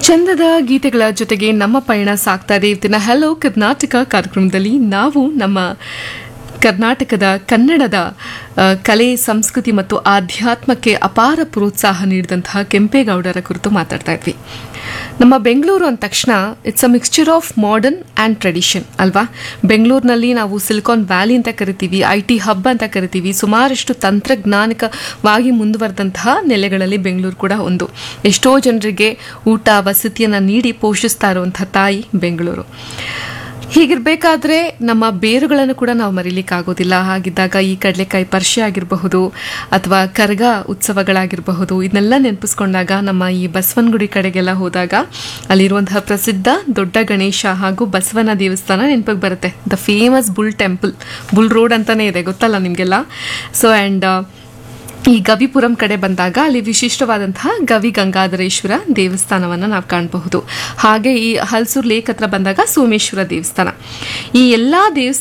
ಚಂದದ ಗೀತೆಗಳ ಜೊತೆಗೆ ನಮ್ಮ ಪಯಣ ಸಾಗ್ತಾ ಇದೆ ಇವತ್ತಿನ ಹಲೋ ಕರ್ನಾಟಕ ಕಾರ್ಯಕ್ರಮದಲ್ಲಿ ನಾವು ನಮ್ಮ ಕರ್ನಾಟಕದ ಕನ್ನಡದ ಆ, ಕಲೆ ಸಂಸ್ಕೃತಿ ಮತ್ತು ಆಧ್ಯಾತ್ಮಕ್ಕೆ ಅಪಾರ ಪ್ರೋತ್ಸಾಹ ನೀಡಿದಂತಹ ಕೆಂಪೇಗೌಡರ ಕುರಿತು ಮಾತಾಡ್ತಾ ಇದ್ವಿ ನಮ್ಮ ಬೆಂಗಳೂರು ಅಂದ ತಕ್ಷಣ it's a mixture of modern and tradition ಅಲ್ವಾ ಬೆಂಗಳೂರಿನಲ್ಲಿ ನಾವು ಸಿಲಿಕಾನ್ ವ್ಯಾಲಿ ಅಂತ ಕರಿತೀವಿ ಐ ಟಿ ಹಬ್ ಅಂತ ಕರಿತೀವಿ ಸುಮಾರಷ್ಟು ತಂತ್ರಜ್ಞಾನಿಕವಾಗಿ ಮುಂದುವರೆದಂತಹ ನೆಲೆಗಳಲ್ಲಿ ಬೆಂಗಳೂರು ಕೂಡ ಒಂದು ಎಷ್ಟೋ ಜನರಿಗೆ ಊಟ ವಸತಿಯನ್ನು ನೀಡಿ ಪೋಷಿಸ್ತಾ ಇರುವಂಥ ತಾಯಿ ಬೆಂಗಳೂರು ಹೀಗಿರಬೇಕಾದ್ರೆ ನಮ್ಮ ಬೇರುಗಳನ್ನು ಕೂಡ ನಾವು ಮರೀಲಿಕ್ಕಾಗೋದಿಲ್ಲ ಹಾಗಿದ್ದಾಗ ಈ ಕಡಲೆಕಾಯಿ ಪರಿಷೆ ಆಗಿರಬಹುದು ಅಥವಾ ಕರ್ಗ ಉತ್ಸವಗಳಾಗಿರಬಹುದು ಇದನ್ನೆಲ್ಲ ನೆನಪಿಸ್ಕೊಂಡಾಗ ನಮ್ಮ ಈ ಬಸವನಗುಡಿ ಕಡೆಗೆಲ್ಲ ಹೋದಾಗ ಅಲ್ಲಿರುವಂತಹ ಪ್ರಸಿದ್ಧ ದೊಡ್ಡ ಗಣೇಶ ಹಾಗೂ ಬಸವನ ದೇವಸ್ಥಾನ ನೆನಪಿಗೆ ಬರುತ್ತೆ the famous bull temple bull road ಅಂತಾನೆ ಇದೆ ಗೊತ್ತಲ್ಲ ನಿಮಗೆಲ್ಲ ಸೊ ಆ್ಯಂಡ್ ಈ ಗವಿಪುರಂ ಕಡೆ ಬಂದಾಗ ಅಲ್ಲಿ ವಿಶಿಷ್ಟವಾದಂತಹ ಗವಿ ಗಂಗಾಧರೇಶ್ವರ ದೇವಸ್ಥಾನವನ್ನು ನಾವು ಕಾಣಬಹುದು ಹಾಗೆ ಈ ಹಲ್ಸೂರ್ ಲೇಕ್ ಹತ್ರ ಬಂದಾಗ ಸೋಮೇಶ್ವರ ದೇವಸ್ಥಾನ ಈ ಎಲ್ಲಾ ದೇವಸ್ಥಾನ